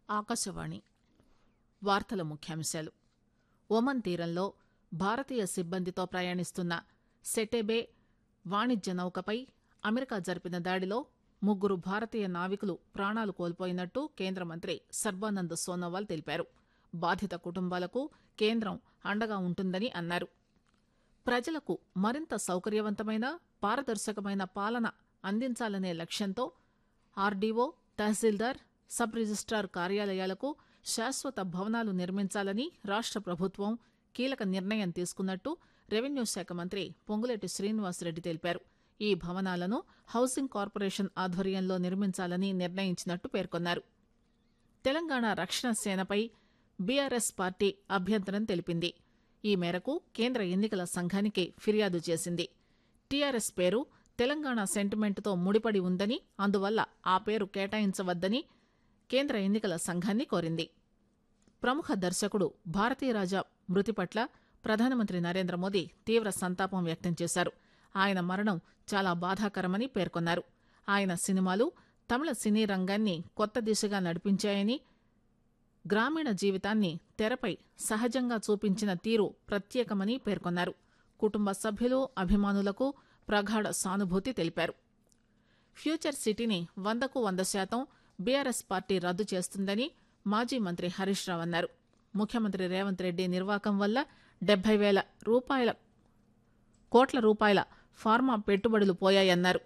ఆకాశవాణి వార్తల ముఖ్యాంశాలు ఒమన్ తీరంలో భారతీయ సిబ్బందితో ప్రయాణిస్తున్న సెటెబే వాణిజ్య నౌకపై అమెరికా జరిపిన దాడిలో ముగ్గురు భారతీయ నావికులు ప్రాణాలు కోల్పోయినట్టు కేంద్ర మంత్రి సర్బానంద్ సోనోవాల్ తెలిపారు బాధిత కుటుంబాలకు కేంద్రం అండగా ఉంటుందని అన్నారు ప్రజలకు మరింత సౌకర్యవంతమైన పారదర్శకమైన పాలన అందించాలనే లక్ష్యంతో ఆర్డీఓ తహసీల్దార్ సబ్ రిజిస్టార్ కార్యాలయాలకు శాశ్వత భవనాలు నిర్మించాలని రాష్ట ప్రభుత్వం కీలక నిర్ణయం తీసుకున్నట్టు రెవెన్యూ శాఖ మంత్రి పొంగులేటి శ్రీనివాసరెడ్డి తెలిపారు ఈ భవనాలను హౌసింగ్ కార్పొరేషన్ ఆధ్వర్యంలో నిర్మించాలని నిర్ణయించినట్టు పేర్కొన్నారు తెలంగాణ రక్షణ సేనపై బీఆర్ఎస్ పార్టీ అభ్యంతరం తెలిపింది ఈ మేరకు కేంద్ర ఎన్నికల సంఘానికి ఫిర్యాదు చేసింది టీఆర్ఎస్ పేరు తెలంగాణ సెంటిమెంట్తో ముడిపడి ఉందని అందువల్ల ఆ పేరు కేటాయించవద్దని కేంద్ర ఎన్నికల సంఘాన్ని కోరింది ప్రముఖ దర్శకుడు భారతీరాజా మృతి పట్ల ప్రధానమంత్రి నరేంద్ర మోదీ తీవ్ర సంతాపం వ్యక్తం చేశారు ఆయన మరణం చాలా బాధాకరమని పేర్కొన్నారు ఆయన సినిమాలు తమిళ సినీ రంగాన్ని కొత్త దిశగా నడిపించాయని గ్రామీణ జీవితాన్ని తెరపై సహజంగా చూపించిన తీరు ప్రత్యేకమని పేర్కొన్నారు కుటుంబ సభ్యులు అభిమానులకు ప్రగాఢ సానుభూతి తెలిపారు ఫ్యూచర్ సిటీని వందకు వంద శాతం బీఆర్ఎస్ పార్టీ రద్దు చేస్తుందని మాజీ మంత్రి హరీష్ రావు అన్నారు ముఖ్యమంత్రి రేవంత్ రెడ్డి నిర్వాకం వల్ల డెబ్బై వేల రూపాయల కోట్ల రూపాయల ఫార్మా పెట్టుబడులు పోయాయన్నారు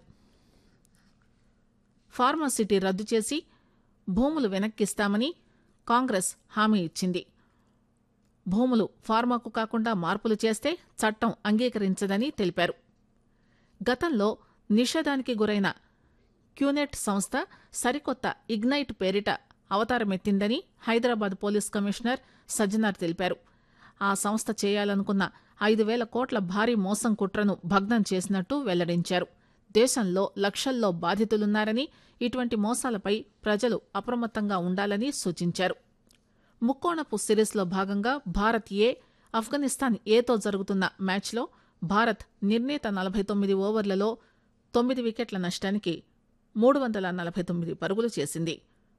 ఫార్మా సిటీ రద్దు చేసి భూములు వెనక్కిస్తామని కాంగ్రెస్ హామీ ఇచ్చింది భూములు ఫార్మాకు కాకుండా మార్పులు చేస్తే చట్టం అంగీకరించదని తెలిపారు గతంలో నిషేధానికి గురైన క్యూనెట్ సంస్థ సరికొత్త ఇగ్నైట్ పేరిట అవతారమెత్తిందని హైదరాబాద్ పోలీస్ కమిషనర్ సజ్జనార్ తెలిపారు ఆ సంస్థ చేయాలనుకున్న ఐదు వేల కోట్ల భారీ మోసం కుట్రను భగ్నం చేసినట్టు వెల్లడించారు దేశంలో లక్షల్లో బాధితులున్నారని ఇటువంటి మోసాలపై ప్రజలు అప్రమత్తంగా ఉండాలని సూచించారు ముక్కోణపు సిరీస్లో భాగంగా భారత్ ఏ ఆఫ్ఘనిస్తాన్ ఏతో జరుగుతున్న మ్యాచ్లో భారత్ నిర్ణీత నలభై తొమ్మిది ఓవర్లలో తొమ్మిది వికెట్ల నష్టానికి మూడు వందల నలభై తొమ్మిది పరుగులు చేసింది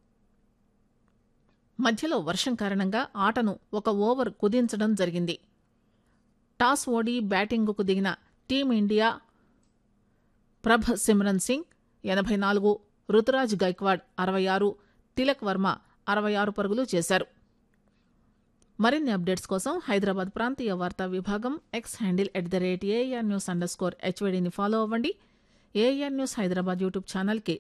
మధ్యలో వర్షం కారణంగా ఆటను ఒక ఓవర్ కుదించడం జరిగింది టాస్ ఓడి బ్యాటింగుకు దిగిన టీమిండియా ప్రభ్ సిమ్రన్ సింగ్ ఎనభై నాలుగు రుతురాజ్ గైక్వాడ్ అరవై ఆరు తిలక్ వర్మ అరవై ఆరు పరుగులు చేశారు మరిన్ని అప్డేట్స్ కోసం హైదరాబాద్ ప్రాంతీయ వార్తా విభాగం X handle at the rate AR news under score హెచ్వీడీని ఫాలో అవ్వండి ఏఆర్ న్యూస్ హైదరాబాద్ యూట్యూబ్ ఛానల్కి